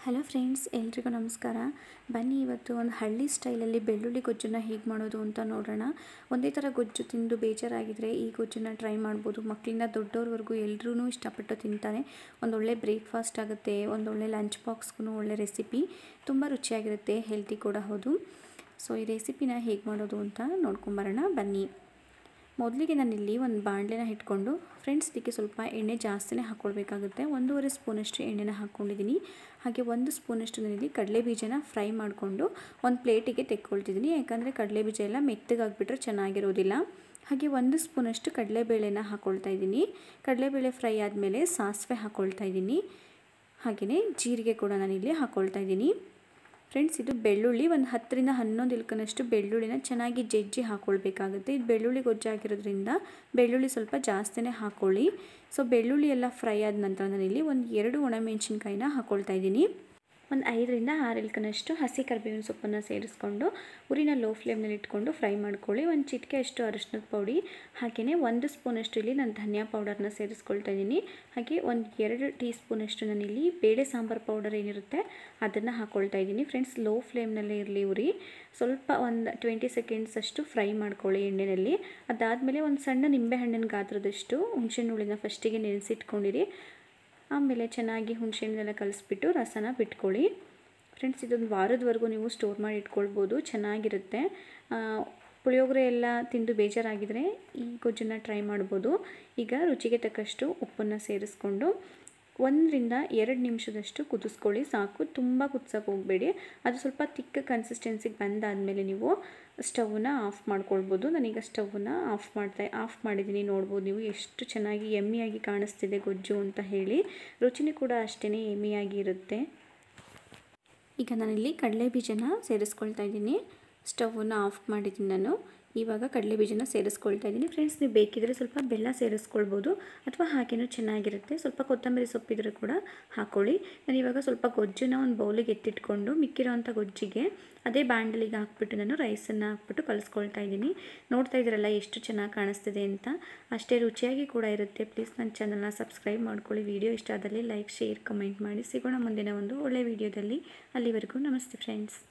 hello friends ಎಲ್ರಿಗೂ ನಮಸ್ಕಾರ ಬನ್ನಿ ಇವತ್ತು ಒಂದು ಹಳ್ಳಿ ಸ್ಟೈಲಲ್ಲಿ ಬೆಳ್ಳುಳ್ಳಿ ಗೊಜ್ಜನ್ನು ಹೇಗೆ ಮಾಡೋದು ಅಂತ ನೋಡೋಣ ಒಂದೇ ಥರ ಗೊಜ್ಜು ತಿಂದು ಬೇಜಾರಾಗಿದ್ದರೆ ಈ ಗೊಜ್ಜನ್ನು ಟ್ರೈ ಮಾಡ್ಬೋದು ಮಕ್ಕಳಿಂದ ದೊಡ್ಡವ್ರವರೆಗೂ ಎಲ್ಲರೂ ಇಷ್ಟಪಟ್ಟು ತಿಂತಾರೆ ಒಂದೊಳ್ಳೆ ಬ್ರೇಕ್ಫಾಸ್ಟ್ ಆಗುತ್ತೆ ಒಂದೊಳ್ಳೆ ಲಂಚ್ ಬಾಕ್ಸ್ಗೂ ಒಳ್ಳೆ ರೆಸಿಪಿ ತುಂಬ ರುಚಿಯಾಗಿರುತ್ತೆ ಹೆಲ್ತಿ ಕೂಡ ಹೌದು ಸೊ ಈ ರೆಸಿಪಿನ ಹೇಗೆ ಮಾಡೋದು ಅಂತ ನೋಡ್ಕೊಂಬರೋಣ ಬನ್ನಿ ಮೊದಲಿಗೆ ನಾನಿಲ್ಲಿ ಒಂದು ಬಾಣಲೆನ ಇಟ್ಕೊಂಡು ಫ್ರೆಂಡ್ಸ್ ಇದಕ್ಕೆ ಸ್ವಲ್ಪ ಎಣ್ಣೆ ಜಾಸ್ತಿನೇ ಹಾಕ್ಕೊಳ್ಬೇಕಾಗುತ್ತೆ ಒಂದೂವರೆ ಸ್ಪೂನಷ್ಟು ಎಣ್ಣೆನ ಹಾಕ್ಕೊಂಡಿದ್ದೀನಿ ಹಾಗೆ ಒಂದು ಸ್ಪೂನಷ್ಟು ನಾನಿಲ್ಲಿ ಕಡಲೆ ಬೀಜನ ಫ್ರೈ ಮಾಡಿಕೊಂಡು ಒಂದು ಪ್ಲೇಟಿಗೆ ತೆಕ್ಕೊಳ್ತಿದ್ದೀನಿ ಯಾಕಂದರೆ ಕಡಲೆ ಬೀಜ ಎಲ್ಲ ಮೆತ್ತಗಾಗ್ಬಿಟ್ರೆ ಚೆನ್ನಾಗಿರೋದಿಲ್ಲ ಹಾಗೆ ಒಂದು ಸ್ಪೂನಷ್ಟು ಕಡಲೆಬೇಳೆನ ಹಾಕ್ಕೊಳ್ತಾ ಇದ್ದೀನಿ ಕಡಲೆಬೇಳೆ ಫ್ರೈ ಆದಮೇಲೆ ಸಾಸಿವೆ ಹಾಕ್ಕೊಳ್ತಾ ಇದ್ದೀನಿ ಹಾಗೆಯೇ ಜೀರಿಗೆ ಕೂಡ ನಾನಿಲ್ಲಿ ಹಾಕ್ಕೊಳ್ತಾ ಇದ್ದೀನಿ ಫ್ರೆಂಡ್ಸ್ ಇದು ಬೆಳ್ಳುಳ್ಳಿ ಒಂದು ಹತ್ತರಿಂದ ಹನ್ನೊಂದು ಇಲ್ಕನಷ್ಟು ಬೆಳ್ಳುಳ್ಳಿನ ಚೆನ್ನಾಗಿ ಜಜ್ಜಿ ಹಾಕ್ಕೊಳ್ಬೇಕಾಗುತ್ತೆ ಇದು ಬೆಳ್ಳುಳ್ಳಿ ಗೊಜ್ಜಾಗಿರೋದ್ರಿಂದ ಬೆಳ್ಳುಳ್ಳಿ ಸ್ವಲ್ಪ ಜಾಸ್ತಿನೇ ಹಾಕ್ಕೊಳ್ಳಿ ಸೊ ಬೆಳ್ಳುಳ್ಳಿ ಎಲ್ಲ ಫ್ರೈ ಆದ ನಂತರ ನಾನಿಲ್ಲಿ ಒಂದು ಎರಡು ಒಣಮೆಣಸಿನ್ಕಾಯಿನ ಹಾಕ್ಕೊಳ್ತಾ ಇದ್ದೀನಿ ಒಂದು ಐದರಿಂದ ಆರು ಇಲ್ಕನಷ್ಟು ಹಸಿ ಕರಿಬೇವಿನ ಸೊಪ್ಪನ್ನು ಸೇರಿಸ್ಕೊಂಡು ಉರಿನ ಲೋ ಫ್ಲೇಮ್ನಲ್ಲಿ ಇಟ್ಕೊಂಡು ಫ್ರೈ ಮಾಡ್ಕೊಳ್ಳಿ ಒಂದು ಚಿಟಿಕೆ ಅಷ್ಟು ಅರಿಶಿನದ ಪೌಡಿ ಹಾಗೆಯೇ ಒಂದು ಸ್ಪೂನಷ್ಟು ಇಲ್ಲಿ ನಾನು ಧನಿಯಾ ಪೌಡರ್ನ ಸೇರಿಸ್ಕೊಳ್ತಾ ಇದ್ದೀನಿ ಹಾಗೆ ಒಂದು ಎರಡು ಟೀ ಸ್ಪೂನಷ್ಟು ನಾನಿಲ್ಲಿ ಬೇಳೆ ಸಾಂಬಾರು ಪೌಡರ್ ಏನಿರುತ್ತೆ ಅದನ್ನು ಹಾಕ್ಕೊಳ್ತಾ ಇದ್ದೀನಿ ಫ್ರೆಂಡ್ಸ್ ಲೋ ಫ್ಲೇಮ್ನಲ್ಲೇ ಇರಲಿ ಉರಿ ಸ್ವಲ್ಪ ಒಂದು ಟ್ವೆಂಟಿ ಸೆಕೆಂಡ್ಸ್ ಅಷ್ಟು ಫ್ರೈ ಮಾಡ್ಕೊಳ್ಳಿ ಎಣ್ಣೆಯಲ್ಲಿ ಅದಾದಮೇಲೆ ಒಂದು ಸಣ್ಣ ನಿಂಬೆಹಣ್ಣಿನ ಗಾತ್ರದಷ್ಟು ಹುಣಸೆಹಣ್ಣು ಹುಳಿನ ಫಸ್ಟಿಗೆ ನೆನೆಸಿಟ್ಕೊಂಡಿರಿ ಆಮೇಲೆ ಚೆನ್ನಾಗಿ ಹುಣಸೆಹಣ್ಣೆಲ್ಲ ಕಲಿಸ್ಬಿಟ್ಟು ರಸನ ಬಿಟ್ಕೊಳ್ಳಿ ಫ್ರೆಂಡ್ಸ್ ಇದೊಂದು ವಾರದವರೆಗೂ ನೀವು ಸ್ಟೋರ್ ಮಾಡಿ ಇಟ್ಕೊಳ್ಬೋದು ಚೆನ್ನಾಗಿರುತ್ತೆ ಪುಳಿಯೋಗರೆ ಎಲ್ಲ ತಿಂದು ಬೇಜಾರಾಗಿದ್ದರೆ ಈ ಗೊಜ್ಜನ್ನು ಟ್ರೈ ಮಾಡ್ಬೋದು ಈಗ ರುಚಿಗೆ ತಕ್ಕಷ್ಟು ಉಪ್ಪನ್ನು ಸೇರಿಸ್ಕೊಂಡು ಒಂದರಿಂದ ಎರಡು ನಿಮಿಷದಷ್ಟು ಕುದಿಸ್ಕೊಳ್ಳಿ ಸಾಕು ತುಂಬ ಕುದಿಸೋಕೆ ಹೋಗಬೇಡಿ ಅದು ಸ್ವಲ್ಪ ತಿಕ್ಕ ಕನ್ಸಿಸ್ಟೆನ್ಸಿಗೆ ಬಂದಾದಮೇಲೆ ನೀವು ಸ್ಟವ್ನ ಆಫ್ ಮಾಡ್ಕೊಳ್ಬೋದು ನಾನೀಗ ಸ್ಟವ್ನ ಆಫ್ ಮಾಡ್ತಾ ಆಫ್ ಮಾಡಿದ್ದೀನಿ ನೋಡ್ಬೋದು ನೀವು ಎಷ್ಟು ಚೆನ್ನಾಗಿ ಎಮ್ಮಿಯಾಗಿ ಕಾಣಿಸ್ತಿದೆ ಗೊಜ್ಜು ಅಂತ ಹೇಳಿ ರುಚಿನೂ ಕೂಡ ಅಷ್ಟೇ ಎಮ್ಮಿಯಾಗಿ ಇರುತ್ತೆ ಈಗ ನಾನಿಲ್ಲಿ ಕಡಲೆ ಬೀಜನ ಸೇರಿಸ್ಕೊಳ್ತಾ ಇದ್ದೀನಿ ಸ್ಟವ್ನ ಆಫ್ ಮಾಡಿದ್ದೀನಿ ನಾನು ಇವಾಗ ಕಡಲೆ ಬೀಜನ ಸೇರಿಸ್ಕೊಳ್ತಾ ಇದ್ದೀನಿ ಫ್ರೆಂಡ್ಸ್ ನೀವು ಬೇಕಿದ್ರೆ ಸ್ವಲ್ಪ ಬೆಲ್ಲ ಸೇರಿಸ್ಕೊಳ್ಬೋದು ಅಥವಾ ಹಾಗೇನೂ ಚೆನ್ನಾಗಿರುತ್ತೆ ಸ್ವಲ್ಪ ಕೊತ್ತಂಬರಿ ಸೊಪ್ಪಿದ್ರೆ ಕೂಡ ಹಾಕ್ಕೊಳ್ಳಿ ನಾನು ಇವಾಗ ಸ್ವಲ್ಪ ಗೊಜ್ಜನ್ನ ಒಂದು ಬೌಲಿಗೆ ಎತ್ತಿಟ್ಕೊಂಡು ಮಿಕ್ಕಿರೋವಂಥ ಗೊಜ್ಜಿಗೆ ಅದೇ ಬಾಂಡಲಿಗೆ ಹಾಕ್ಬಿಟ್ಟು ನಾನು ರೈಸನ್ನು ಹಾಕ್ಬಿಟ್ಟು ಕಲಿಸ್ಕೊಳ್ತಾ ಇದ್ದೀನಿ ನೋಡ್ತಾ ಇದ್ದೀರಲ್ಲ ಎಷ್ಟು ಚೆನ್ನಾಗಿ ಕಾಣಿಸ್ತಿದೆ ಅಂತ ಅಷ್ಟೇ ರುಚಿಯಾಗಿ ಕೂಡ ಇರುತ್ತೆ ಪ್ಲೀಸ್ ನನ್ನ ಚಾನಲ್ನ ಸಬ್ಸ್ಕ್ರೈಬ್ ಮಾಡ್ಕೊಳ್ಳಿ ವಿಡಿಯೋ ಇಷ್ಟ ಆದಲ್ಲಿ ಲೈಕ್ ಶೇರ್ ಕಮೆಂಟ್ ಮಾಡಿ ಸಿಗೋಣ ಮುಂದಿನ ಒಂದು ಒಳ್ಳೆಯ ವಿಡಿಯೋದಲ್ಲಿ ಅಲ್ಲಿವರೆಗೂ ನಮಸ್ತೆ ಫ್ರೆಂಡ್ಸ್